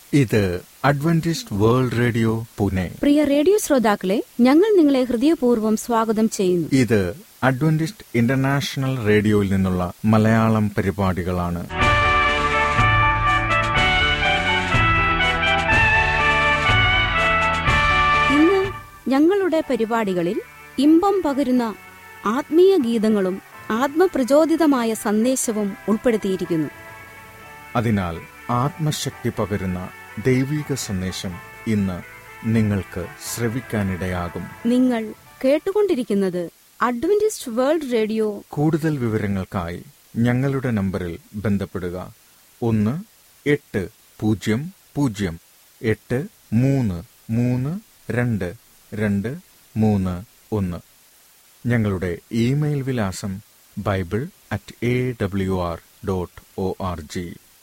ഇത് Adventist World Radio Pune പ്രിയ radio ശ്രോതാക്കളെ ഞങ്ങൾ നിങ്ങളെ ഹൃദയപൂർവ്വം സ്വാഗതം ചെയ്യുന്നു ഇത് അഡ്വന്റിസ്റ്റ് ഇന്റർനാഷണൽ റേഡിയോയിൽ നിന്നുള്ള മലയാളം പരിപാടികളാണ് ഇന്ന് ഞങ്ങളുടെ പരിപാടികളിൽ ഇമ്പം പകരുന്ന ആത്മീയ ഗീതങ്ങളും ആത്മപ്രചോദിതമായ സന്ദേശവും ഉൾപ്പെടുത്തിയിരിക്കുന്നു അതിനാൽ ആത്മശക്തി പകരുന്ന ദൈവിക സന്ദേശം ഇന്ന് നിങ്ങൾക്ക് ശ്രവിക്കാനിടയാകും നിങ്ങൾ കേട്ടുകൊണ്ടിരിക്കുന്നത് അഡ്വന്റിസ്റ്റ് വേൾഡ് റേഡിയോ കൂടുതൽ വിവരങ്ങൾക്കായി ഞങ്ങളുടെ നമ്പറിൽ ബന്ധപ്പെടുക ഒന്ന് എട്ട് പൂജ്യം പൂജ്യം എട്ട് മൂന്ന് മൂന്ന് രണ്ട് രണ്ട് മൂന്ന് ഒന്ന് ഞങ്ങളുടെ ഇമെയിൽ വിലാസം bible at A W R dot O R G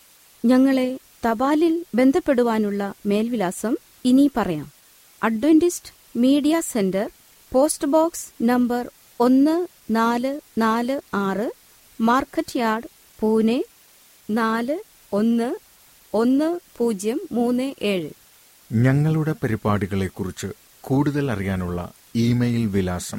ഞങ്ങളെ തപാലിൽ ബന്ധപ്പെടുവാനുള്ള മേൽവിലാസം ഇനി പറയാം Adventist Media Centre post box number ഒന്ന് നാല് നാല് ആറ് മാർക്കറ്റ് യാർഡ് പൂനെ നാല് ഒന്ന് ഒന്ന് പൂജ്യം മൂന്ന് ഏഴ് ഞങ്ങളുടെ പരിപാടികളെക്കുറിച്ച് കൂടുതൽ അറിയാനുള്ള ഇമെയിൽ വിലാസം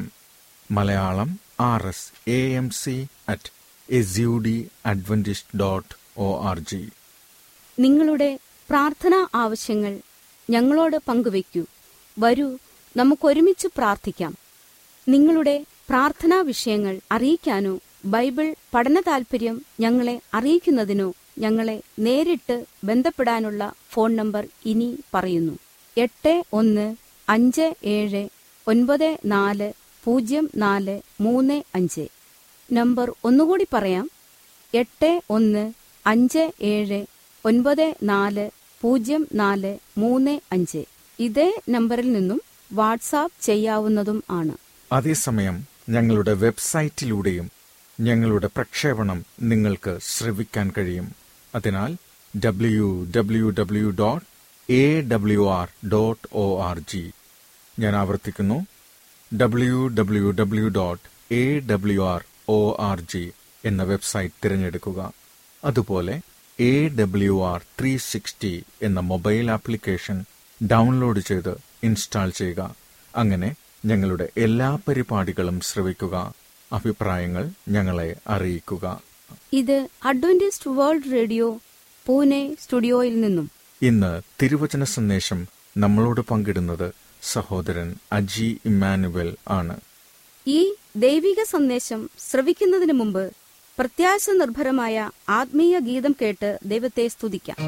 Malayalam R S A M C at S D Adventist dot O R G നിങ്ങളുടെ പ്രാർത്ഥനാ ആവശ്യങ്ങൾ ഞങ്ങളോട് പങ്കുവയ്ക്കൂ വരൂ നമുക്കൊരുമിച്ച് പ്രാർത്ഥിക്കാം നിങ്ങളുടെ പ്രാർത്ഥനാ വിഷയങ്ങൾ അറിയിക്കാനോ ബൈബിൾ പഠന താൽപര്യം ഞങ്ങളെ അറിയിക്കുന്നതിനോ ഞങ്ങളെ നേരിട്ട് ബന്ധപ്പെടാനുള്ള ഫോൺ നമ്പർ ഇനി പറയുന്നു എട്ട് ഒന്ന് അഞ്ച് ഏഴ് ഒൻപത് നാല് പൂജ്യം നാല് മൂന്ന് അഞ്ച് നമ്പർ ഒന്നുകൂടി പറയാം എട്ട് ഒന്ന് അഞ്ച് ഏഴ് ഒൻപത് നാല് പൂജ്യം നാല് മൂന്ന് അഞ്ച് ഇതേ നമ്പറിൽ നിന്നും വാട്സാപ്പ് ചെയ്യാവുന്നതും ആണ് അതേസമയം ഞങ്ങളുടെ വെബ്സൈറ്റിലൂടെയും ഞങ്ങളുടെ പ്രക്ഷേപണം നിങ്ങൾക്ക് ശ്രവിക്കാൻ കഴിയും അതിനാൽ W W W dot A W R dot O R G ഞാൻ ആവർത്തിക്കുന്നു W W W dot A W R O R G എന്ന വെബ്സൈറ്റ് തിരഞ്ഞെടുക്കുക അതുപോലെ A W R three sixty എന്ന മൊബൈൽ ആപ്ലിക്കേഷൻ ഡൗൺലോഡ് ചെയ്ത് ഇൻസ്റ്റാൾ ചെയ്യുക അങ്ങനെ ഞങ്ങളുടെ എല്ലാ പരിപാടികളും ശ്രവിക്കുക അഭിപ്രായങ്ങൾ ഞങ്ങളെ അറിയിക്കുക ഇത് അഡ്വന്റിസ്റ്റ് വേൾഡ് റേഡിയോ പൂനെ സ്റ്റുഡിയോയിൽ നിന്നും ഇന്ന് തിരുവചന സന്ദേശം നമ്മളോട് പങ്കിടുന്നത് സഹോദരൻ അജി ഇമ്മാനുവൽ ആണ് ഈ ദൈവിക സന്ദേശം ശ്രവിക്കുന്നതിന് മുമ്പ് പ്രത്യാശ നിർഭരമായ ആത്മീയ ഗീതം കേട്ട് ദൈവത്തെ സ്തുതിക്കാം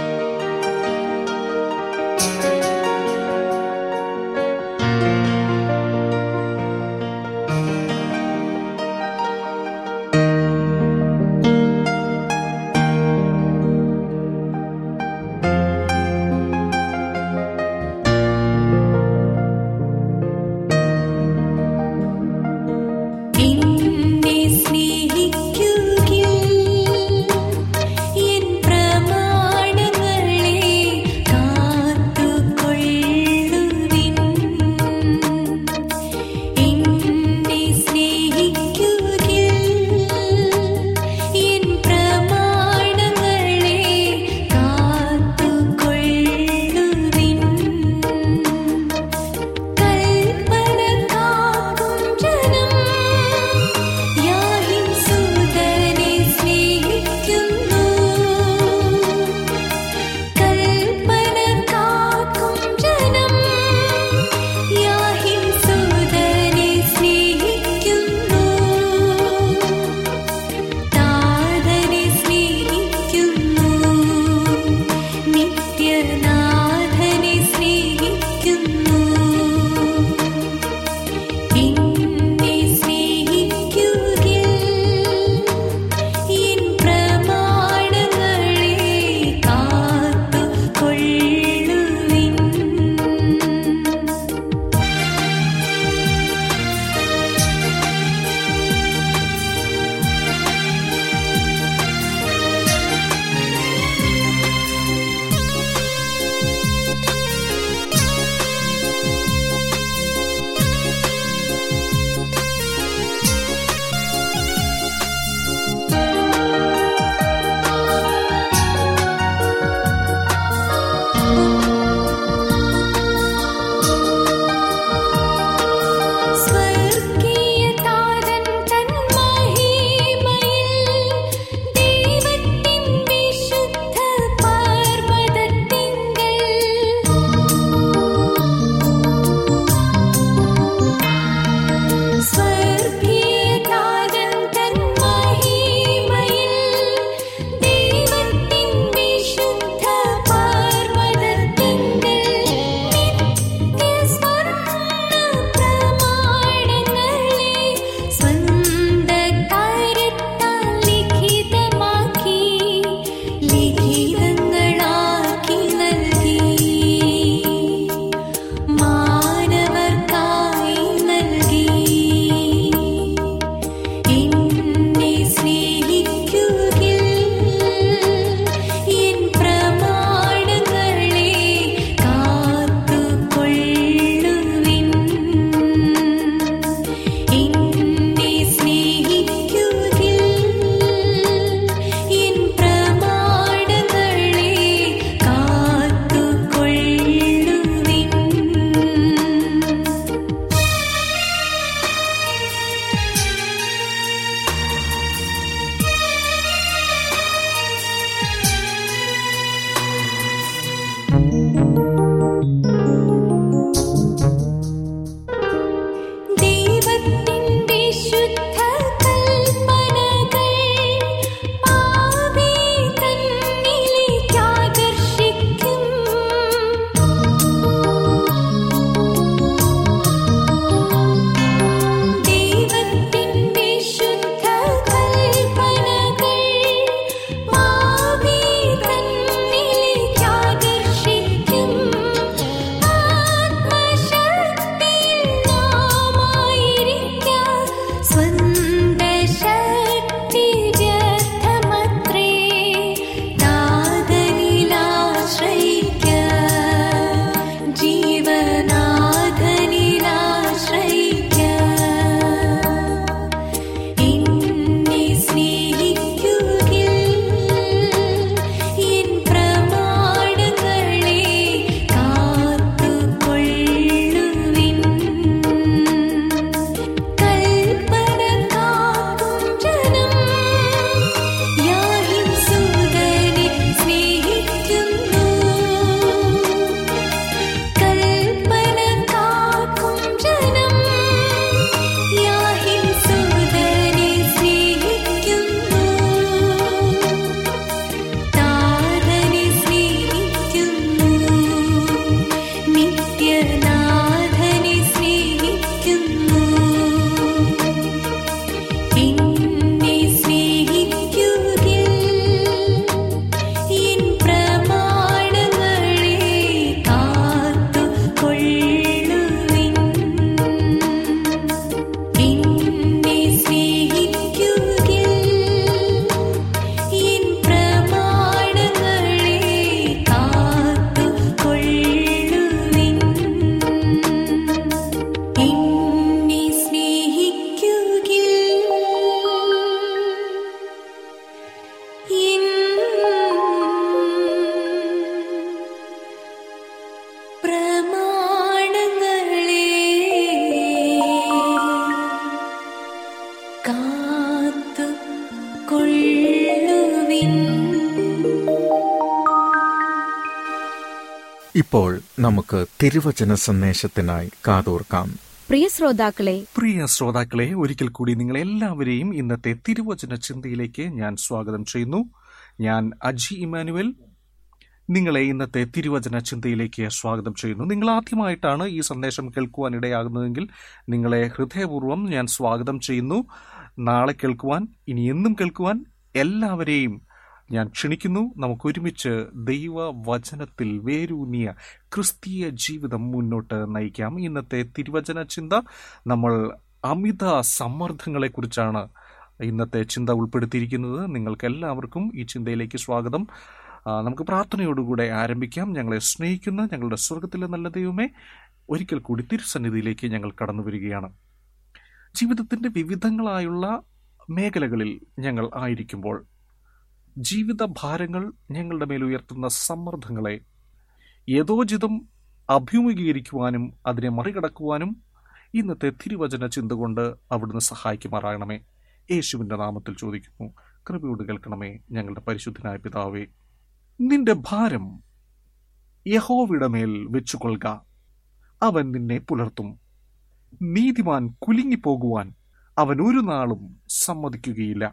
എന്നെ സ്നേഹിക്കുകിൽ എൻ പ്രമാണങ്ങൾ ഇപ്പോൾ നമുക്ക് തിരുവചന സന്ദേശത്തിനായി കാതോർക്കാം പ്രിയ ശ്രോതാക്കളെ പ്രിയ ശ്രോതാക്കളെ ഒരിക്കൽ കൂടി നിങ്ങൾ എല്ലാവരെയും ഇന്നത്തെ തിരുവചന ചിന്തയിലേക്ക് ഞാൻ സ്വാഗതം ചെയ്യുന്നു ഞാൻ അജി ഇമാനുവൽ നിങ്ങളെ ഇന്നത്തെ തിരുവചന ചിന്തയിലേക്ക് സ്വാഗതം ചെയ്യുന്നു നിങ്ങൾ ആദ്യമായിട്ടാണ് ഈ സന്ദേശം കേൾക്കുവാൻ ഇടയാകുന്നതെങ്കിൽ നിങ്ങളെ ഹൃദയപൂർവ്വം ഞാൻ സ്വാഗതം ചെയ്യുന്നു നാളെ കേൾക്കുവാൻ ഇനി എന്നും കേൾക്കുവാൻ എല്ലാവരെയും ഞാൻ ക്ഷണിക്കുന്നു നമുക്ക് ഒരുമിച്ച് ദൈവവചനത്തിൽ വേരൂന്നിയ ക്രിസ്തീയ ജീവിതം മുന്നോട്ട് നയിക്കാം ഇന്നത്തെ തിരുവചന ചിന്ത നമ്മൾ അമിത സമ്മർദ്ദങ്ങളെക്കുറിച്ചാണ് ഇന്നത്തെ ചിന്ത ഉൾപ്പെടുത്തിയിരിക്കുന്നത് നിങ്ങൾക്ക് എല്ലാവർക്കും ഈ ചിന്തയിലേക്ക് സ്വാഗതം ആ, നമുക്ക് പ്രാർത്ഥനയോടുകൂടെ ആരംഭിക്കാം ഞങ്ങളെ സ്നേഹിക്കുന്ന ഞങ്ങളുടെ സ്വർഗത്തിലെ നല്ല ദൈവമേ ഒരിക്കൽ കൂടി തിരുസന്നിധിയിലേക്ക് ഞങ്ങൾ കടന്നു വരികയാണ് ജീവിതത്തിന്റെ വിവിധങ്ങളായുള്ള മേഖലകളിൽ ഞങ്ങൾ ആയിരിക്കുമ്പോൾ ജീവിത ഭാരങ്ങൾ ഞങ്ങളുടെ മേൽ ഉയർത്തുന്ന സമ്മർദ്ദങ്ങളെ യഥോചിതം അഭിമുഖീകരിക്കുവാനും അതിനെ മറികടക്കുവാനും ഇന്നത്തെ തിരുവചന ചിന്ത കൊണ്ട് അവിടുന്ന് സഹായിക്കുമാറാകണമേ യേശുവിന്റെ നാമത്തിൽ ചോദിക്കുന്നു കൃപയോട് കേൾക്കണമേ ഞങ്ങളുടെ പരിശുദ്ധനായ പിതാവേ നിന്റെ ഭാരം യഹോവയുടെ മേൽ വെച്ചുകൊള്ളുക അവൻ നിന്നെ പുലർത്തും നീതിമാൻ കുലുങ്ങിപ്പോകുവാൻ അവൻ ഒരു നാളും സമ്മതിക്കുകയില്ല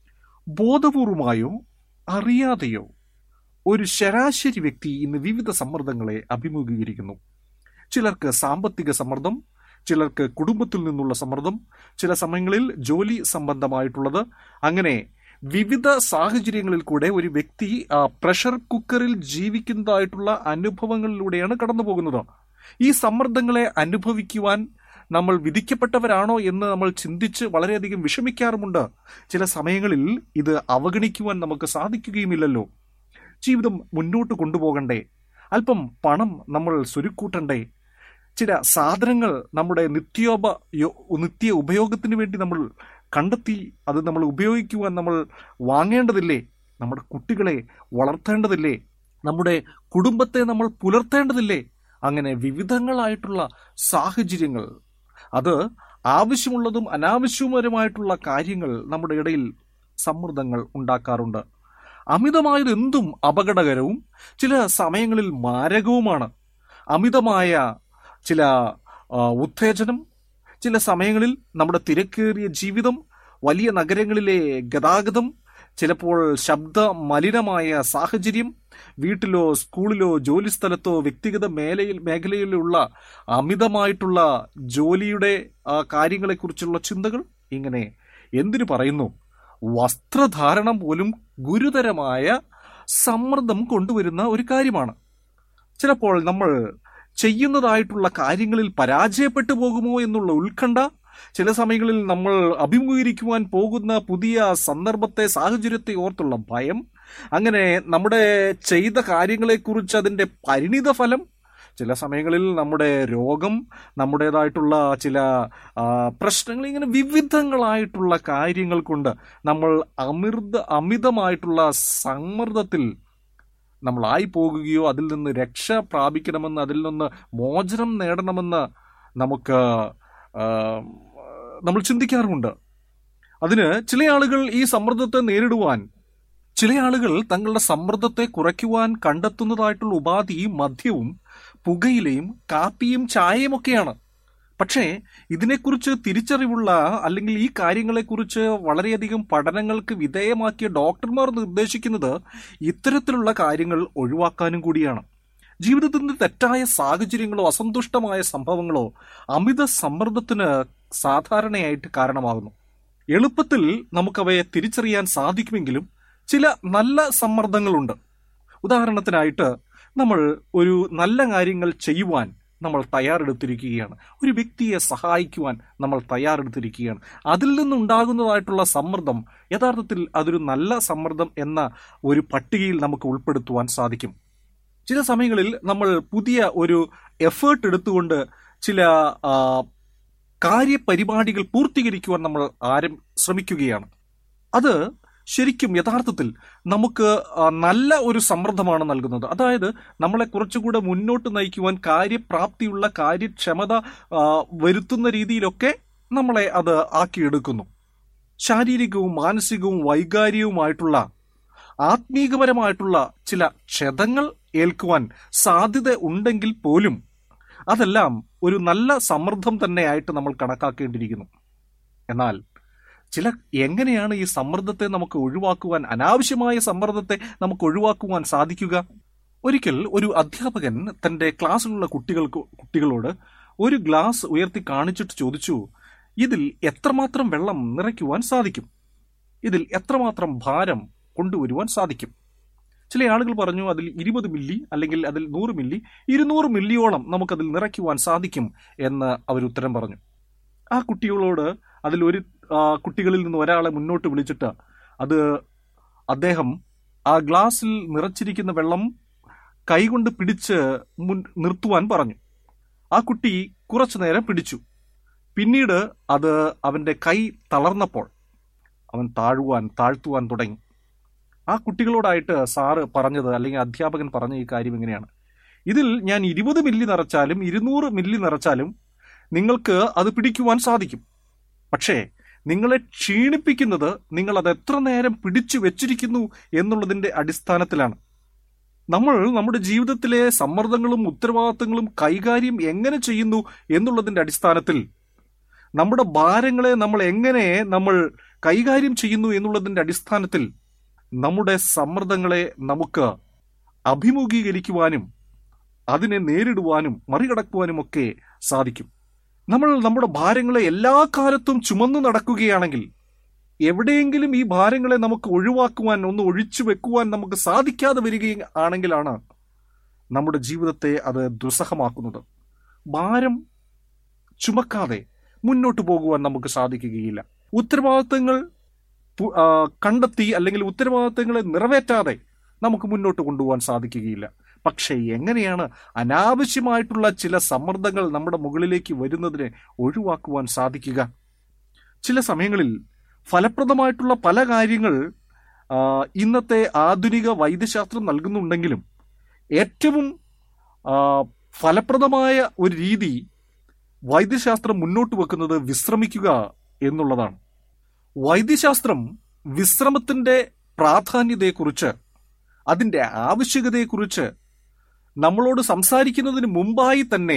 ബോധപൂർവമായോ അറിയാതെയോ ഒരു ശരാശരി വ്യക്തി ഇന്ന് വിവിധ സമ്മർദ്ദങ്ങളെ അഭിമുഖീകരിക്കുന്നു ചിലർക്ക് സാമ്പത്തിക സമ്മർദ്ദം ചിലർക്ക് കുടുംബത്തിൽ നിന്നുള്ള സമ്മർദ്ദം ചില സമയങ്ങളിൽ ജോലി സംബന്ധമായിട്ടുള്ളത് അങ്ങനെ വിവിധ സാഹചര്യങ്ങളിൽ കൂടെ ഒരു വ്യക്തി ആ, പ്രഷർ കുക്കറിൽ ജീവിക്കുന്നതായിട്ടുള്ള അനുഭവങ്ങളിലൂടെയാണ് കടന്നു പോകുന്നത് ഈ സമ്മർദ്ദങ്ങളെ അനുഭവിക്കുവാൻ നമ്മൾ വിധിക്കപ്പെട്ടവരാണോ എന്ന് നമ്മൾ ചിന്തിച്ച് വളരെയധികം വിഷമിക്കാറുമുണ്ട് ചില സമയങ്ങളിൽ ഇത് അവഗണിക്കുവാൻ നമുക്ക് സാധിക്കുകയുമില്ലല്ലോ ജീവിതം മുന്നോട്ട് കൊണ്ടുപോകണ്ടേ അല്പം പണം നമ്മൾ സ്വരുക്കൂട്ടണ്ടേ ചില സാധനങ്ങൾ നമ്മുടെ നിത്യോപ യോ- നിത്യ ഉപയോഗത്തിന് വേണ്ടി നമ്മൾ കണ്ടെത്തി അത് നമ്മൾ ഉപയോഗിക്കുവാൻ നമ്മൾ വാങ്ങേണ്ടതില്ലേ നമ്മുടെ കുട്ടികളെ വളർത്തേണ്ടതില്ലേ നമ്മുടെ കുടുംബത്തെ നമ്മൾ പുലർത്തേണ്ടതില്ലേ അങ്ങനെ വിവിധങ്ങളായിട്ടുള്ള സാഹചര്യങ്ങൾ അത് ആവശ്യമുള്ളതും അനാവശ്യവുമായിട്ടുള്ള കാര്യങ്ങൾ നമ്മുടെ ഇടയിൽ സമ്മർദ്ദങ്ങൾ ഉണ്ടാക്കാറുണ്ട് അമിതമായത് എന്തും അപകടകരവും ചില സമയങ്ങളിൽ മാരകവുമാണ് അമിതമായ ചില ആ, ഉത്തേജനം ചില സമയങ്ങളിൽ നമ്മുടെ തിരക്കേറിയ ജീവിതം വലിയ നഗരങ്ങളിലെ ഗതാഗതം ചിലപ്പോൾ ശബ്ദ മലിനമായ സാഹചര്യം വീട്ടിലോ സ്കൂളിലോ ജോലിസ്ഥലത്തോ വ്യക്തിഗത മേലയിൽ മേഖലയിലുള്ള അമിതമായിട്ടുള്ള ജോലിയുടെ ആ, കാര്യങ്ങളെക്കുറിച്ചുള്ള ചിന്തകൾ ഇങ്ങനെ എന്തിനു പറയുന്നു വസ്ത്രധാരണം പോലും ഗുരുതരമായ സമ്മർദ്ദം കൊണ്ടുവരുന്ന ഒരു കാര്യമാണ് ചിലപ്പോൾ നമ്മൾ ചെയ്യുന്നതായിട്ടുള്ള കാര്യങ്ങളിൽ പരാജയപ്പെട്ടു പോകുമോ എന്നുള്ള ഉത്കണ്ഠ ചില സമയങ്ങളിൽ നമ്മൾ അഭിമുഖീകരിക്കുവാൻ പോകുന്ന പുതിയ സന്ദർഭത്തെ സാഹചര്യത്തെ ഓർത്തുള്ള ഭയം അങ്ങനെ നമ്മുടെ ചെയ്ത കാര്യങ്ങളെക്കുറിച്ച് അതിൻ്റെ പരിണിത ഫലം ചില സമയങ്ങളിൽ നമ്മുടെ രോഗം നമ്മുടേതായിട്ടുള്ള ചില ആ, പ്രശ്നങ്ങൾ ഇങ്ങനെ വിവിധങ്ങളായിട്ടുള്ള കാര്യങ്ങൾ കൊണ്ട് നമ്മൾ അമിർദ അമിതമായിട്ടുള്ള സമ്മർദ്ദത്തിൽ നമ്മളായി പോകുകയോ അതിൽ നിന്ന് രക്ഷ പ്രാപിക്കണമെന്ന് അതിൽ നിന്ന് മോചനം നേടണമെന്ന് നമുക്ക് ആ, നമ്മൾ ചിന്തിക്കാറുമുണ്ട് അതിന് ചില ആളുകൾ ഈ സമ്മർദ്ദത്തെ നേരിടുവാൻ ചില ആളുകൾ തങ്ങളുടെ സമ്മർദ്ദത്തെ കുറയ്ക്കുവാൻ കണ്ടെത്തുന്നതായിട്ടുള്ള ഉപാധി മദ്യവും പുകയിലയും കാപ്പിയും ചായയും ഒക്കെയാണ് പക്ഷേ ഇതിനെക്കുറിച്ച് തിരിച്ചറിവുള്ള അല്ലെങ്കിൽ ഈ കാര്യങ്ങളെക്കുറിച്ച് വളരെയധികം പഠനങ്ങൾക്ക് വിധേയമാക്കിയ ഡോക്ടർമാർ നിർദ്ദേശിക്കുന്നത് ഇത്തരത്തിലുള്ള കാര്യങ്ങൾ ഒഴിവാക്കാനും കൂടിയാണ് ജീവിതത്തിന്റെ തെറ്റായ സാഹചര്യങ്ങളോ അസന്തുഷ്ടമായ സംഭവങ്ങളോ അമിത സമ്മർദ്ദത്തിന് സാധാരണയായിട്ട് കാരണമാകുന്നു എളുപ്പത്തിൽ നമുക്കവയെ തിരിച്ചറിയാൻ സാധിക്കുമെങ്കിലും ചില നല്ല സമ്മർദ്ദങ്ങളുണ്ട് ഉദാഹരണത്തിനായിട്ട് നമ്മൾ ഒരു നല്ല കാര്യങ്ങൾ ചെയ്യുവാൻ നമ്മൾ തയ്യാറെടുത്തിരിക്കുകയാണ് ഒരു വ്യക്തിയെ സഹായിക്കുവാൻ നമ്മൾ തയ്യാറെടുത്തിരിക്കുകയാണ് അതിൽ നിന്നുണ്ടാകുന്നതായിട്ടുള്ള സമ്മർദ്ദം യഥാർത്ഥത്തിൽ അതൊരു നല്ല സമ്മർദ്ദം എന്ന ഒരു പട്ടികയിൽ നമുക്ക് ഉൾപ്പെടുത്തുവാൻ സാധിക്കും ചില സമയങ്ങളിൽ നമ്മൾ പുതിയ ഒരു എഫേർട്ട് എടുത്തുകൊണ്ട് ചില ആ, കാര്യപരിപാടികൾ പൂർത്തീകരിക്കുവാൻ നമ്മൾ ആരും ശ്രമിക്കുകയാണ് അത് ശരിക്കും യഥാർത്ഥത്തിൽ നമുക്ക് ആ, നല്ല ഒരു സമ്മർദ്ദമാണ് നൽകുന്നത് അതായത് നമ്മളെ കുറച്ചുകൂടെ മുന്നോട്ട് നയിക്കുവാൻ കാര്യപ്രാപ്തിയുള്ള കാര്യക്ഷമത ആ, വരുത്തുന്ന രീതിയിലൊക്കെ നമ്മളെ അത് ആക്കിയെടുക്കുന്നു ശാരീരികവും മാനസികവും വൈകാരികവുമായിട്ടുള്ള ആത്മീകപരമായിട്ടുള്ള ചില ക്ഷതങ്ങൾ ഏൽക്കുവാൻ സാധ്യത ഉണ്ടെങ്കിൽ പോലും അതെല്ലാം ഒരു നല്ല സമ്മർദ്ദം തന്നെയായിട്ട് നമ്മൾ കണക്കാക്കേണ്ടിയിരിക്കുന്നു എന്നാൽ ചില എങ്ങനെയാണ് ഈ സമ്മർദ്ദത്തെ നമുക്ക് ഒഴിവാക്കുവാൻ അനാവശ്യമായ സമ്മർദ്ദത്തെ നമുക്ക് ഒഴിവാക്കുവാൻ സാധിക്കുക ഒരിക്കൽ ഒരു അധ്യാപകൻ തന്റെ ക്ലാസ്സിലുള്ള കുട്ടികൾക്ക് കുട്ടികളോട് ഒരു ഗ്ലാസ് ഉയർത്തി കാണിച്ചിട്ട് ചോദിച്ചു ഇതിൽ എത്രമാത്രം വെള്ളം നിറയ്ക്കുവാൻ സാധിക്കും ഇതിൽ എത്രമാത്രം ഭാരം കൊണ്ടുവരുവാൻ സാധിക്കും ചില ആളുകൾ പറഞ്ഞു അതിൽ ഇരുപത് മില്ലി അല്ലെങ്കിൽ അതിൽ നൂറ് മില്ലി ഇരുന്നൂറ് മില്ലിയോളം നമുക്കതിൽ നിറയ്ക്കുവാൻ സാധിക്കും എന്ന് അവർ ഉത്തരം പറഞ്ഞു ആ കുട്ടികളോട് അതിൽ ഒരു ആ, കുട്ടികളിൽ നിന്ന് ഒരാളെ മുന്നോട്ട് വിളിച്ചിട്ട് അത് അദ്ദേഹം ആ ഗ്ലാസ്സിൽ നിറച്ചിരിക്കുന്ന വെള്ളം കൈകൊണ്ട് പിടിച്ച് മുൻ നിർത്തുവാൻ പറഞ്ഞു ആ കുട്ടി കുറച്ചു നേരം പിടിച്ചു പിന്നീട് അത് അവന്റെ കൈ തളർന്നപ്പോൾ അവൻ താഴുവാൻ താഴ്ത്തുവാൻ തുടങ്ങി ആ കുട്ടികളോടായിട്ട് സാറ് പറഞ്ഞത് അല്ലെങ്കിൽ അധ്യാപകൻ പറഞ്ഞ ഈ കാര്യം ഇങ്ങനെയാണ് ഇതിൽ ഞാൻ ഇരുപത് മില്ലി നിറച്ചാലും ഇരുന്നൂറ് മില്ലി നിറച്ചാലും നിങ്ങൾക്ക് അത് പിടിക്കുവാൻ സാധിക്കും പക്ഷേ നിങ്ങളെ ക്ഷീണിപ്പിക്കുന്നത് നിങ്ങൾ അത് എത്ര നേരം പിടിച്ചു വെച്ചിരിക്കുന്നു എന്നുള്ളതിന്റെ അടിസ്ഥാനത്തിലാണ് നമ്മൾ നമ്മുടെ ജീവിതത്തിലെ സമ്മർദ്ദങ്ങളും ഉത്തരവാദിത്തങ്ങളും കൈകാര്യം എങ്ങനെ ചെയ്യുന്നു എന്നുള്ളതിന്റെ അടിസ്ഥാനത്തിൽ നമ്മുടെ ഭാരങ്ങളെ നമ്മൾ എങ്ങനെ നമ്മൾ കൈകാര്യം ചെയ്യുന്നു എന്നുള്ളതിന്റെ അടിസ്ഥാനത്തിൽ നമ്മുടെ സമ്മർദ്ദങ്ങളെ നമുക്ക് അഭിമുഖീകരിക്കുവാനും അതിനെ നേരിടുവാനും മറികടക്കുവാനും ഒക്കെ സാധിക്കും നമ്മൾ നമ്മുടെ ഭാരങ്ങളെ എല്ലാ കാലത്തും ചുമന്നു നടക്കുകയാണെങ്കിൽ എവിടെയെങ്കിലും ഈ ഭാരങ്ങളെ നമുക്ക് ഒഴിവാക്കുവാൻ ഒന്ന് ഒഴിച്ചു വെക്കുവാൻ നമുക്ക് സാധിക്കാതെ വരികയാണെങ്കിലാണ് നമ്മുടെ ജീവിതത്തെ അത് ദുസ്സഹമാക്കുന്നത് ഭാരം ചുമക്കാതെ മുന്നോട്ട് പോകുവാൻ നമുക്ക് സാധിക്കുകയില്ല ഉത്തരവാദിത്തങ്ങൾ പു- ആ, കണ്ടെത്തി അല്ലെങ്കിൽ ഉത്തരവാദിത്തങ്ങളെ നിറവേറ്റാതെ നമുക്ക് മുന്നോട്ട് കൊണ്ടുപോകാൻ സാധിക്കുകയില്ല പക്ഷേ എങ്ങനെയാണ് അനാവശ്യമായിട്ടുള്ള ചില സമ്മർദ്ദങ്ങൾ നമ്മുടെ മുകളിലേക്ക് വരുന്നതിനെ ഒഴിവാക്കുവാൻ സാധിക്കുക ചില സമയങ്ങളിൽ ഫലപ്രദമായിട്ടുള്ള പല കാര്യങ്ങൾ ആ, ഇന്നത്തെ ആധുനിക വൈദ്യശാസ്ത്രം നൽകുന്നുണ്ടെങ്കിലും ഏറ്റവും ആ, ഫലപ്രദമായ ഒരു രീതി വൈദ്യശാസ്ത്രം മുന്നോട്ട് വെക്കുന്നത് വിശ്രമിക്കുക എന്നുള്ളതാണ് വൈദ്യശാസ്ത്രം വിശ്രമത്തിന്റെ പ്രാധാന്യതയെക്കുറിച്ച് അതിന്റെ ആവശ്യകതയെക്കുറിച്ച് നമ്മളോട് സംസാരിക്കുന്നതിന് മുമ്പായി തന്നെ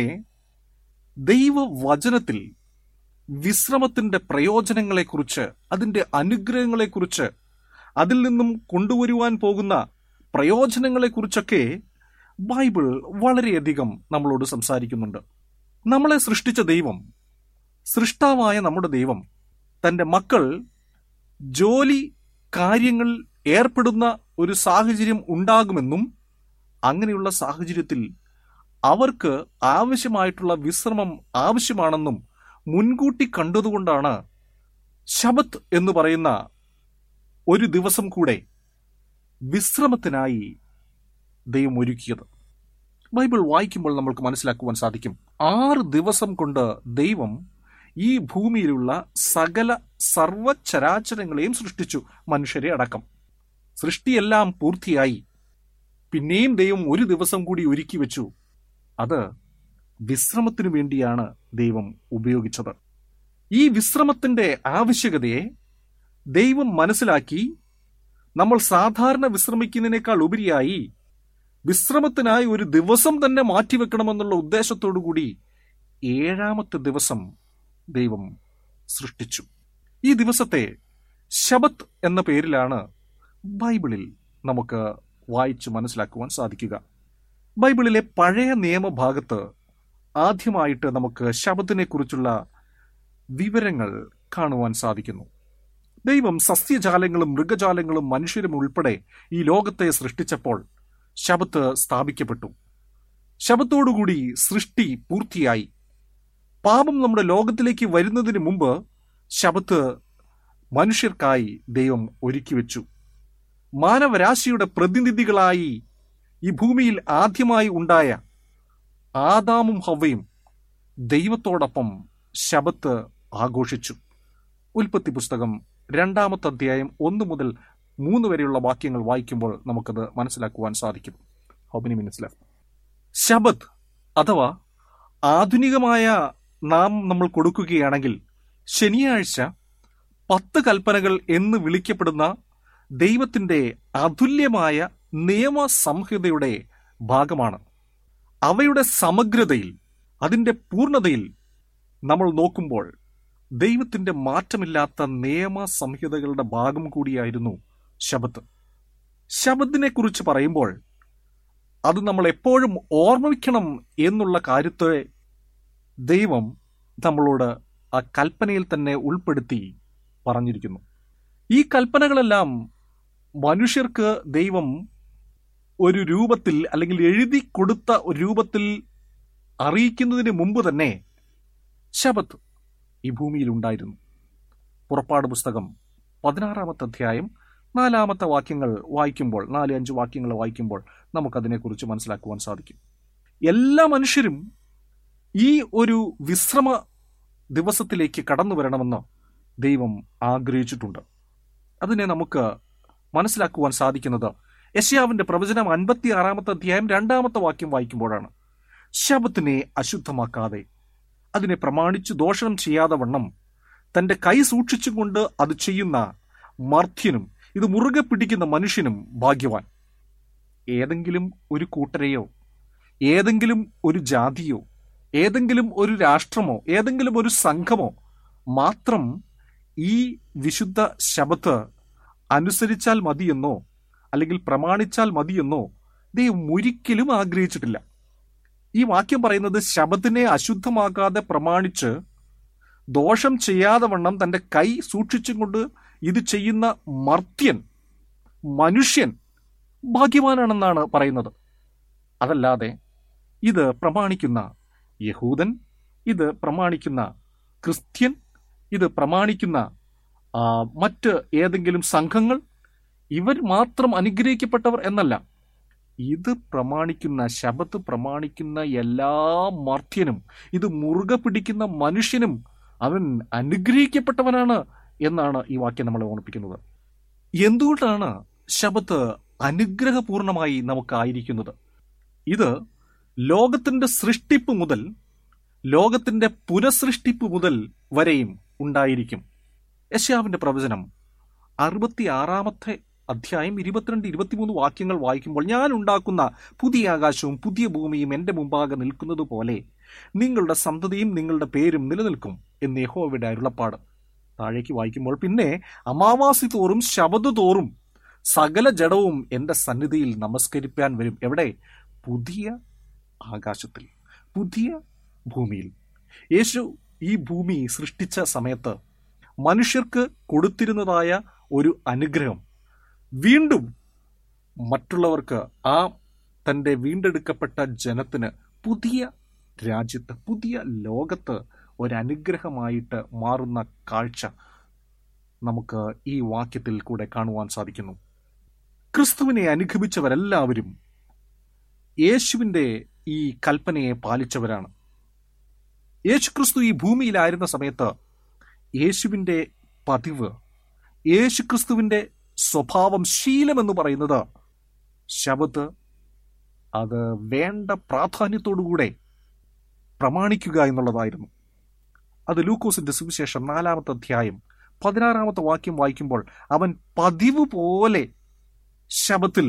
ദൈവവചനത്തിൽ വിശ്രമത്തിന്റെ പ്രയോജനങ്ങളെക്കുറിച്ച് അതിന്റെ അനുഗ്രഹങ്ങളെക്കുറിച്ച് അതിൽ നിന്നും കൊണ്ടുവരുവാൻ പോകുന്ന പ്രയോജനങ്ങളെക്കുറിച്ചൊക്കെ ബൈബിൾ വളരെയധികം നമ്മളോട് സംസാരിക്കുന്നുണ്ട് നമ്മളെ സൃഷ്ടിച്ച ദൈവം സൃഷ്ടാവായ നമ്മുടെ ദൈവം തന്റെ മക്കൾ ജോലി കാര്യങ്ങൾ ഏർപ്പെടുന്ന ഒരു സാഹചര്യം ഉണ്ടാകുമെന്നും അങ്ങനെയുള്ള സാഹചര്യത്തിൽ അവർക്ക് ആവശ്യമായിട്ടുള്ള വിശ്രമം ആവശ്യമാണെന്നും മുൻകൂട്ടി കണ്ടതുകൊണ്ടാണ് ശബത്ത് എന്ന് പറയുന്ന ഒരു ദിവസം കൂടെ വിശ്രമത്തിനായി ദൈവം ഒരുക്കിയത് ബൈബിൾ വായിക്കുമ്പോൾ നമ്മൾക്ക് മനസ്സിലാക്കുവാൻ സാധിക്കും ആറ് ദിവസം കൊണ്ട് ദൈവം ഈ ഭൂമിയിലുള്ള സകല സർവചരാചരങ്ങളെയും സൃഷ്ടിച്ചു മനുഷ്യരെ അടക്കം സൃഷ്ടിയെല്ലാം പൂർത്തിയായി പിന്നെയും ദൈവം ഒരു ദിവസം കൂടി ഒരുക്കി വെച്ചു അത് വിശ്രമത്തിനു വേണ്ടിയാണ് ദൈവം ഉപയോഗിച്ചത് ഈ വിശ്രമത്തിന്റെ ആവശ്യകതയെ ദൈവം മനസ്സിലാക്കി നമ്മൾ സാധാരണ വിശ്രമിക്കുന്നതിനേക്കാൾ ഉപരിയായി വിശ്രമത്തിനായി ഒരു ദിവസം തന്നെ മാറ്റിവെക്കണമെന്നുള്ള ഉദ്ദേശത്തോടു കൂടി ഏഴാമത്തെ ദിവസം ദൈവം സൃഷ്ടിച്ചു ഈ ദിവസത്തെ ശബത്ത് എന്ന പേരിലാണ് ബൈബിളിൽ നമുക്ക് വായിച്ചു മനസ്സിലാക്കുവാൻ സാധിക്കുക ബൈബിളിലെ പഴയ നിയമഭാഗത്ത് ആദ്യമായിട്ട് നമുക്ക് ശബത്തിനെ കുറിച്ചുള്ള വിവരങ്ങൾ കാണുവാൻ സാധിക്കുന്നു ദൈവം സസ്യജാലങ്ങളും മൃഗജാലങ്ങളും മനുഷ്യരും ഉൾപ്പെടെ ഈ ലോകത്തെ സൃഷ്ടിച്ചപ്പോൾ ശബത്ത് സ്ഥാപിക്കപ്പെട്ടു ശബത്തോടുകൂടി സൃഷ്ടി പൂർത്തിയായി പാപം നമ്മുടെ ലോകത്തിലേക്ക് വരുന്നതിന് മുമ്പ് ശബത്ത് മനുഷ്യർക്കായി ദൈവം ഒരുക്കി വെച്ചു മാനവരാശിയുടെ പ്രതിനിധികളായി ഈ ഭൂമിയിൽ ആദ്യമായി ഉണ്ടായ ആദാമും ഹവയും ദൈവത്തോടൊപ്പം ശബത്ത് ആഘോഷിച്ചു ഉൽപ്പത്തി പുസ്തകം രണ്ടാമത്തെ അധ്യായം ഒന്ന് മുതൽ മൂന്ന് വരെയുള്ള വാക്യങ്ങൾ വായിക്കുമ്പോൾ നമുക്കത് മനസ്സിലാക്കുവാൻ സാധിക്കും ഹോബിനി മിനിറ്റ്സ് ലെഫ്റ്റ് ശബത്ത് അഥവാ ആധുനികമായ നാം നമ്മൾ കൊടുക്കുകയാണെങ്കിൽ ശനിയാഴ്ച പത്ത് കൽപ്പനകൾ എന്ന് വിളിക്കപ്പെടുന്ന ദൈവത്തിന്റെ അതുല്യമായ നിയമസംഹിതയുടെ ഭാഗമാണ് അവയുടെ സമഗ്രതയിൽ അതിൻ്റെ പൂർണ്ണതയിൽ നമ്മൾ നോക്കുമ്പോൾ ദൈവത്തിന്റെ മാറ്റമില്ലാത്ത നിയമ സംഹിതകളുടെ ഭാഗം കൂടിയായിരുന്നു ശബത്ത് ശബത്തിനെ കുറിച്ച് പറയുമ്പോൾ അത് നമ്മൾ എപ്പോഴും ഓർമ്മിക്കണം എന്നുള്ള കാര്യത്തെ ദൈവം നമ്മളോട് ആ കൽപ്പനയിൽ തന്നെ ഉൾപ്പെടുത്തി പറഞ്ഞിരിക്കുന്നു ഈ കൽപ്പനകളെല്ലാം മനുഷ്യർക്ക് ദൈവം ഒരു രൂപത്തിൽ അല്ലെങ്കിൽ എഴുതി കൊടുത്ത ഒരു രൂപത്തിൽ അറിയിക്കുന്നതിന് മുമ്പ് തന്നെ ശബത്ത് ഈ ഭൂമിയിൽ ഉണ്ടായിരുന്നു പുറപ്പാട് പുസ്തകം പതിനാറാമത്തെ അധ്യായം നാലാമത്തെ വാക്യങ്ങൾ വായിക്കുമ്പോൾ നാല് അഞ്ച് വാക്യങ്ങൾ വായിക്കുമ്പോൾ നമുക്കതിനെക്കുറിച്ച് മനസ്സിലാക്കുവാൻ സാധിക്കും എല്ലാ മനുഷ്യരും ഈ ഒരു വിശ്രമ ദിവസത്തിലേക്ക് കടന്നു വരണമെന്ന് ദൈവം ആഗ്രഹിച്ചിട്ടുണ്ട് അതിനെ നമുക്ക് മനസ്സിലാക്കുവാൻ സാധിക്കുന്നത് യശ്യാവിന്റെ പ്രവചനം അൻപത്തി ആറാമത്തെ അധ്യായം രണ്ടാമത്തെ വാക്യം വായിക്കുമ്പോഴാണ് ശബത്തിനെ അശുദ്ധമാക്കാതെ അതിനെ പ്രമാണിച്ച് ദോഷണം ചെയ്യാതെ വണ്ണം തന്റെ കൈ സൂക്ഷിച്ചുകൊണ്ട് അത് ചെയ്യുന്ന മർത്യനും ഇത് മുറുകെ പിടിക്കുന്ന മനുഷ്യനും ഭാഗ്യവാൻ ഏതെങ്കിലും ഒരു കൂട്ടരെയോ ഏതെങ്കിലും ഒരു ജാതിയോ ഏതെങ്കിലും ഒരു രാഷ്ട്രമോ ഏതെങ്കിലും ഒരു സംഘമോ മാത്രം ഈ വിശുദ്ധ ശബത്ത് അനുസരിച്ചാൽ മതിയെന്നോ അല്ലെങ്കിൽ പ്രമാണിച്ചാൽ മതിയെന്നോ ദൈവം ഒരിക്കലും ആഗ്രഹിച്ചിട്ടില്ല ഈ വാക്യം പറയുന്നത് ശബത്തിനെ അശുദ്ധമാക്കാതെ പ്രമാണിച്ച് ദോഷം ചെയ്യാതെ വണ്ണം തന്റെ കൈ സൂക്ഷിച്ചും കൊണ്ട് ഇത് ചെയ്യുന്ന മർത്യൻ മനുഷ്യൻ ഭാഗ്യവാനാണെന്നാണ് പറയുന്നത് അതല്ലാതെ ഇത് പ്രമാണിക്കുന്ന യഹൂദൻ ഇത് പ്രമാണിക്കുന്ന ക്രിസ്ത്യൻ ഇത് പ്രമാണിക്കുന്ന ആ, മറ്റ് ഏതെങ്കിലും സംഘങ്ങൾ ഇവർ മാത്രം അനുഗ്രഹിക്കപ്പെട്ടവർ എന്നല്ല ഇത് പ്രമാണിക്കുന്ന ശബത്ത് പ്രമാണിക്കുന്ന എല്ലാ മർത്യനും ഇത് മുറുകെ പിടിക്കുന്ന മനുഷ്യനും അവൻ അനുഗ്രഹിക്കപ്പെട്ടവനാണ് എന്നാണ് ഈ വാക്യം നമ്മളെ ഓർമ്മിപ്പിക്കുന്നത് എന്തുകൊണ്ടാണ് ശബത്ത് അനുഗ്രഹപൂർണമായി നമുക്കായിരിക്കുന്നത് ഇത് ലോകത്തിന്റെ സൃഷ്ടിപ്പ് മുതൽ ലോകത്തിന്റെ പുനഃസൃഷ്ടിപ്പ് മുതൽ വരെയും ഉണ്ടായിരിക്കും യശാവിന്റെ പ്രവചനം അറുപത്തി ആറാമത്തെ അധ്യായം ഇരുപത്തിരണ്ട് ഇരുപത്തിമൂന്ന് വാക്യങ്ങൾ വായിക്കുമ്പോൾ ഞാൻ ഉണ്ടാക്കുന്ന പുതിയ ആകാശവും പുതിയ ഭൂമിയും എന്റെ മുമ്പാകെ നിൽക്കുന്നത് പോലെ നിങ്ങളുടെ സന്തതിയും നിങ്ങളുടെ പേരും നിലനിൽക്കും എന്ന് യഹോവയുടെ അരുളപ്പാട് താഴേക്ക് വായിക്കുമ്പോൾ പിന്നെ അമാവാസി തോറും ശബദ് തോറും സകല ജഡവും എന്റെ സന്നിധിയിൽ നമസ്കരിക്കാൻ വരും എവിടെ പുതിയ ആകാശത്തിൽ പുതിയ ഭൂമിയിൽ യേശു ഈ ഭൂമി സൃഷ്ടിച്ച സമയത്ത് മനുഷ്യർക്ക് കൊടുത്തിരുന്നതായ ഒരു അനുഗ്രഹം വീണ്ടും മറ്റുള്ളവർക്ക് ആ തന്റെ വീണ്ടെടുക്കപ്പെട്ട ജനത്തിന് പുതിയ രാജ്യത്ത് പുതിയ ലോകത്ത് ഒരനുഗ്രഹമായിട്ട് മാറുന്ന കാഴ്ച നമുക്ക് ഈ വാക്യത്തിൽ കൂടെ കാണുവാൻ സാധിക്കുന്നു ക്രിസ്തുവിനെ അനുഗമിച്ചവരെല്ലാവരും യേശുവിന്റെ ഈ കൽപ്പനയെ പാലിച്ചവരാണ് യേശുക്രിസ്തു ഈ ഭൂമിയിലായിരുന്ന സമയത്ത് യേശുവിന്റെ പതിവ് യേശുക്രിസ്തുവിന്റെ സ്വഭാവം ശീലം എന്ന് പറയുന്നത് ശബത്ത് അത് വേണ്ട പ്രാധാന്യത്തോടുകൂടെ പ്രമാണിക്കുക എന്നുള്ളതായിരുന്നു അത് ലൂക്കോസിന്റെ സുവിശേഷം നാലാമത്തെ അധ്യായം പതിനാറാമത്തെ വാക്യം വായിക്കുമ്പോൾ അവൻ പതിവ് പോലെ ശബത്തിൽ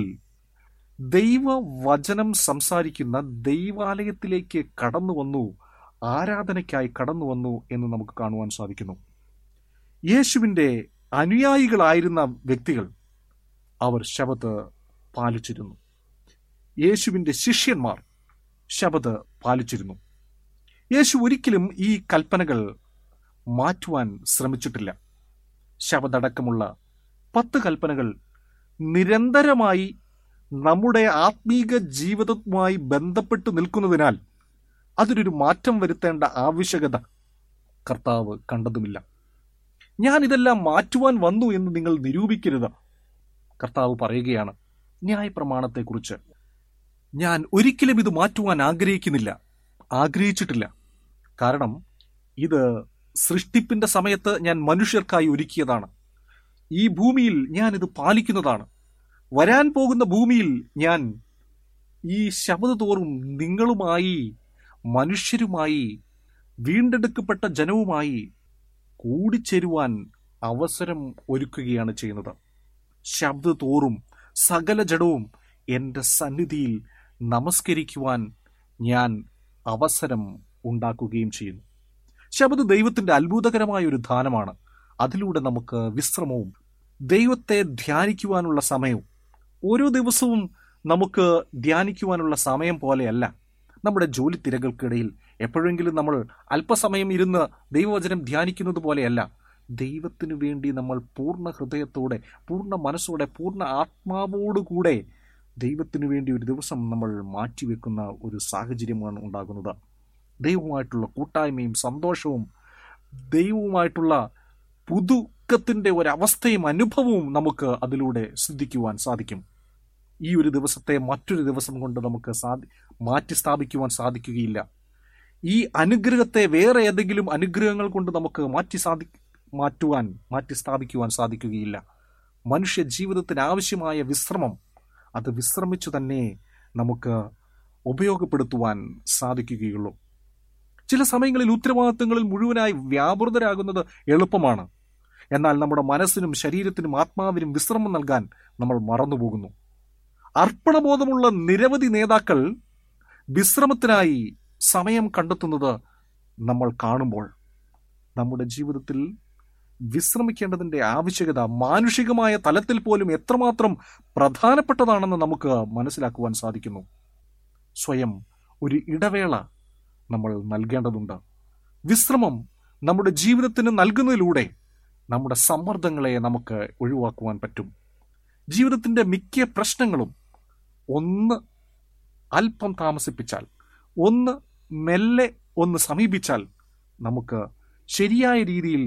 ദൈവവചനം സംസാരിക്കുന്ന ദൈവാലയത്തിലേക്ക് കടന്നു വന്നു ആരാധനയ്ക്കായി കടന്നു വന്നു എന്ന് നമുക്ക് കാണുവാൻ സാധിക്കുന്നു യേശുവിന്റെ അനുയായികളായിരുന്ന വ്യക്തികൾ അവർ ശബത്ത് പാലിച്ചിരുന്നു യേശുവിന്റെ ശിഷ്യന്മാർ ശബത്ത് പാലിച്ചിരുന്നു യേശു ഒരിക്കലും ഈ കൽപ്പനകൾ മാറ്റുവാൻ ശ്രമിച്ചിട്ടില്ല ശബദടക്കമുള്ള പത്ത് കൽപ്പനകൾ നിരന്തരമായി നമ്മുടെ ആത്മീക ജീവിതവുമായി ബന്ധപ്പെട്ട് നിൽക്കുന്നതിനാൽ അതിനൊരു മാറ്റം വരുത്തേണ്ട ആവശ്യകത കർത്താവ് കണ്ടതുമില്ല ഞാൻ ഇതെല്ലാം മാറ്റുവാൻ വന്നു എന്ന് നിങ്ങൾ നിരൂപിക്കരുത് കർത്താവ് പറയുകയാണ് ന്യായപ്രമാണത്തെക്കുറിച്ച് ഞാൻ ഒരിക്കലും ഇത് മാറ്റുവാൻ ആഗ്രഹിക്കുന്നില്ല ആഗ്രഹിച്ചിട്ടില്ല കാരണം ഇത് സൃഷ്ടിപ്പിന്റെ സമയത്ത് ഞാൻ മനുഷ്യർക്കായി ഒരുക്കിയതാണ് ഈ ഭൂമിയിൽ ഞാൻ ഇത് പാലിക്കുന്നതാണ് വരാൻ പോകുന്ന ഭൂമിയിൽ ഞാൻ ഈ ശബദ തോറും നിങ്ങളുമായി മനുഷ്യരുമായി വീണ്ടെടുക്കപ്പെട്ട ജനവുമായി കൂടിച്ചേരുവാൻ അവസരം ഒരുക്കുകയാണ് ചെയ്യുന്നത് ശബ്ദ തോറും സകല ജഡവും എൻ്റെ സന്നിധിയിൽ നമസ്കരിക്കുവാൻ ഞാൻ അവസരം ഉണ്ടാക്കുകയും ചെയ്യുന്നു ശബദ് ദൈവത്തിന്റെ അത്ഭുതകരമായ ഒരു ദാനമാണ് അതിലൂടെ നമുക്ക് വിശ്രമവും ദൈവത്തെ ധ്യാനിക്കുവാനുള്ള സമയവും ഓരോ ദിവസവും നമുക്ക് ധ്യാനിക്കുവാനുള്ള സമയം പോലെയല്ല നമ്മുടെ ജോലി തിരകൾക്കിടയിൽ എപ്പോഴെങ്കിലും നമ്മൾ അല്പസമയം ഇരുന്ന് ദൈവവചനം ധ്യാനിക്കുന്നത് പോലെയല്ല ദൈവത്തിനു വേണ്ടി നമ്മൾ പൂർണ്ണ ഹൃദയത്തോടെ പൂർണ്ണ മനസ്സോടെ പൂർണ്ണ ആത്മാവോടുകൂടെ ദൈവത്തിനു വേണ്ടി ഒരു ദിവസം നമ്മൾ മാറ്റിവെക്കുന്ന ഒരു സാഹചര്യമാണ് ഉണ്ടാകുന്നത് ദൈവവുമായിട്ടുള്ള കൂട്ടായ്മയും സന്തോഷവും ദൈവവുമായിട്ടുള്ള പുതുക്കത്തിന്റെ ഒരവസ്ഥയും അനുഭവവും നമുക്ക് അതിലൂടെ സിദ്ധിക്കുവാൻ സാധിക്കും ഈ ഒരു ദിവസത്തെ മറ്റൊരു ദിവസം കൊണ്ട് നമുക്ക് സാധി മാറ്റി സ്ഥാപിക്കുവാൻ സാധിക്കുകയില്ല ഈ അനുഗ്രഹത്തെ വേറെ ഏതെങ്കിലും അനുഗ്രഹങ്ങൾ കൊണ്ട് നമുക്ക് മാറ്റി സാധി മാറ്റുവാൻ മാറ്റി സ്ഥാപിക്കുവാൻ സാധിക്കുകയില്ല മനുഷ്യ ജീവിതത്തിന് ആവശ്യമായ വിശ്രമം അത് വിശ്രമിച്ചു തന്നെ നമുക്ക് ഉപയോഗപ്പെടുത്തുവാൻ സാധിക്കുകയുള്ളൂ ചില സമയങ്ങളിൽ ഉത്തരവാദിത്തങ്ങളിൽ മുഴുവനായി വ്യാപൃതരാകുന്നത് എളുപ്പമാണ് എന്നാൽ നമ്മുടെ മനസ്സിനും ശരീരത്തിനും ആത്മാവിനും വിശ്രമം നൽകാൻ നമ്മൾ മറന്നുപോകുന്നു അർപ്പണബോധമുള്ള നിരവധി നേതാക്കൾ വിശ്രമത്തിനായി സമയം കണ്ടെത്തുന്നത് നമ്മൾ കാണുമ്പോൾ നമ്മുടെ ജീവിതത്തിൽ വിശ്രമിക്കേണ്ടതിന്റെ ആവശ്യകത മാനുഷികമായ തലത്തിൽ പോലും എത്രമാത്രം പ്രധാനപ്പെട്ടതാണെന്ന് നമുക്ക് മനസ്സിലാക്കുവാൻ സാധിക്കുന്നു സ്വയം ഒരു ഇടവേള നമ്മൾ നൽകേണ്ടതുണ്ട് വിശ്രമം നമ്മുടെ ജീവിതത്തിന് നൽകുന്നതിലൂടെ നമ്മുടെ സമ്മർദ്ദങ്ങളെ നമുക്ക് ഒഴിവാക്കുവാൻ പറ്റും ജീവിതത്തിന്റെ മിക്ക പ്രശ്നങ്ങളും ഒന്ന് അല്പം താമസിപ്പിച്ചാൽ ഒന്ന് മെല്ലെ ഒന്ന് സമീപിച്ചാൽ നമുക്ക് ശരിയായ രീതിയിൽ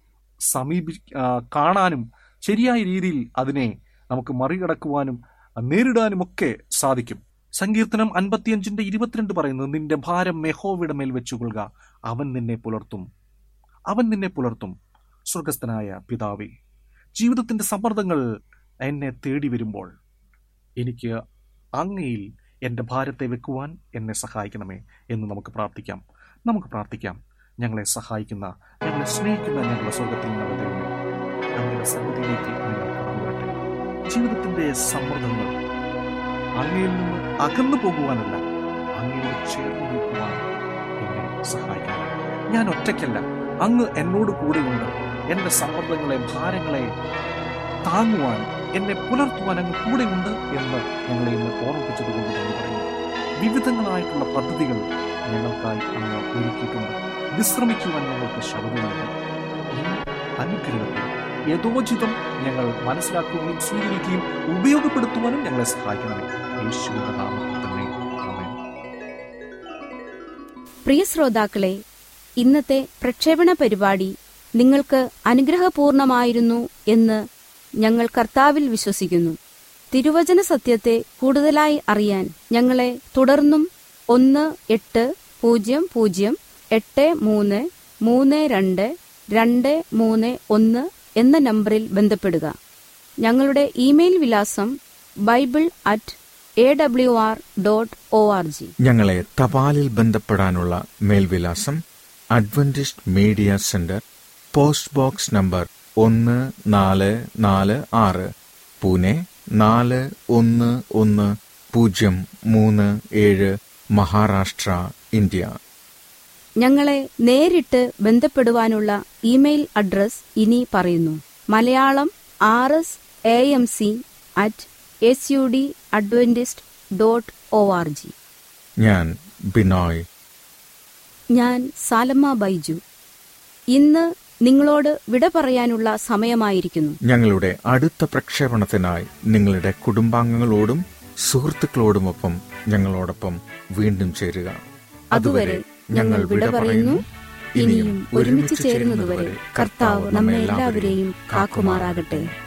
സമീപി ആ, കാണാനും ശരിയായ രീതിയിൽ അതിനെ നമുക്ക് മറികടക്കുവാനും നേരിടാനുമൊക്കെ സാധിക്കും സങ്കീർത്തനം അൻപത്തിയഞ്ചിന്റെ ഇരുപത്തിരണ്ട് പറയുന്നത് നിന്റെ ഭാരം മെഹോവിടെ മേൽ വെച്ചുകൊള്ളുക അവൻ നിന്നെ പുലർത്തും അവൻ നിന്നെ പുലർത്തും സ്വർഗസ്ഥനായ പിതാവേ ജീവിതത്തിന്റെ സമ്മർദ്ദങ്ങൾ എന്നെ തേടി വരുമ്പോൾ എനിക്ക് അങ്ങയിൽ എൻ്റെ ഭാരത്തെ വെക്കുവാൻ എന്നെ സഹായിക്കണമേ എന്ന് നമുക്ക് പ്രാർത്ഥിക്കാം നമുക്ക് പ്രാർത്ഥിക്കാം ഞങ്ങളെ സഹായിക്കുന്ന ഞങ്ങളെ സ്നേഹിക്കുന്ന ഞങ്ങളുടെ സ്വർഗത്തിൽ നിന്നുള്ള ദൈവമേ അങ്ങയുടെ സന്നിധിയിലേക്ക് ഞങ്ങൾ കടന്നു വരട്ടെ ജീവിതത്തിന്റെ സമ്മർദ്ദങ്ങൾ അങ്ങയിൽ നിന്ന് അകന്നു പോകുവാനല്ല അങ്ങയോട് ചേർന്ന് നിൽക്കുവാൻ എന്നെ സഹായിക്കണം ഞാൻ ഒറ്റയ്ക്കല്ല അങ്ങ് എന്നോട് കൂടെയുണ്ട് എൻ്റെ സമ്മർദ്ദങ്ങളെ ഭാരങ്ങളെ താങ്ങുവാൻ എന്നെ പുലർത്തുവാൻ അങ്ങ് കൂടെയുണ്ട് എന്ന് ഞങ്ങളെ ഇന്ന് ഓർമ്മിപ്പിച്ചതുകൊണ്ട് തന്നെ പറയുന്നു വിവിധങ്ങളായിട്ടുള്ള പദ്ധതികൾ ഞങ്ങൾക്കായി അങ്ങ് ഒരുക്കിയിട്ടുണ്ട് വിശ്രമിക്കുവാൻ ഞങ്ങൾക്ക് ശബ്ദം നൽകി ഈ അനുഗ്രഹത്തെ യഥോചിതം ഞങ്ങൾ മനസ്സിലാക്കുകയും സ്വീകരിക്കുകയും ഉപയോഗപ്പെടുത്തുവാനും ഞങ്ങളെ സഹായിക്കണമേ യേശുവിന്റെ നാമത്തിൽ തന്നെ ആമേൻ പ്രിയ ശ്രോതാക്കളെ ഇന്നത്തെ പ്രക്ഷേപണ പരിപാടി നിങ്ങൾക്ക് അനുഗ്രഹപൂർണമായിരുന്നു എന്ന് ഞങ്ങൾ കർത്താവിൽ വിശ്വസിക്കുന്നു തിരുവചന സത്യത്തെ കൂടുതലായി അറിയാൻ ഞങ്ങളെ തുടർന്നും ഒന്ന് എട്ട് പൂജ്യം പൂജ്യം എട്ട് മൂന്ന് മൂന്ന് രണ്ട് രണ്ട് മൂന്ന് ഒന്ന് എന്ന നമ്പറിൽ ബന്ധപ്പെടുക ഞങ്ങളുടെ ഇമെയിൽ വിലാസം bible at A W R dot O R G ഞങ്ങളെ തപാലിൽ ബന്ധപ്പെടാനുള്ള മേൽവിലാസം Adventist Media Centre post box number ഒന്ന് നാല് നാല് ആറ് പൂനെ നാല് ഒന്ന് ഒന്ന് പൂജ്യം മൂന്ന് ഏഴ് മഹാരാഷ്ട്ര ഇന്ത്യ ഞങ്ങളെ നേരിട്ട് ബന്ധപ്പെടുവാനുള്ള ഇമെയിൽ അഡ്രസ് ഇനി പറയുന്നു Malayalam R S A M C at S U D Adventist dot O R G ഞാൻ ബിനോയ് ഞാൻ സാലമ്മ ബൈജു ഇന്ന് നിങ്ങളോട് വിട പറയാനുള്ള സമയമായിരിക്കുന്നു ഞങ്ങളുടെ അടുത്ത പ്രക്ഷേപണത്തിനായി നിങ്ങളുടെ കുടുംബാംഗങ്ങളോടും സുഹൃത്തുക്കളോടുമൊപ്പം ഞങ്ങളോടൊപ്പം വീണ്ടും ചേരുക അതുവരെ ഞങ്ങൾ വിട പറയുന്നു ഇനിയും ഒരുമിച്ച് ചേരുന്നതുവരെ കർത്താവ് നമ്മെ എല്ലാവരെയും കാക്കുമാറാകട്ടെ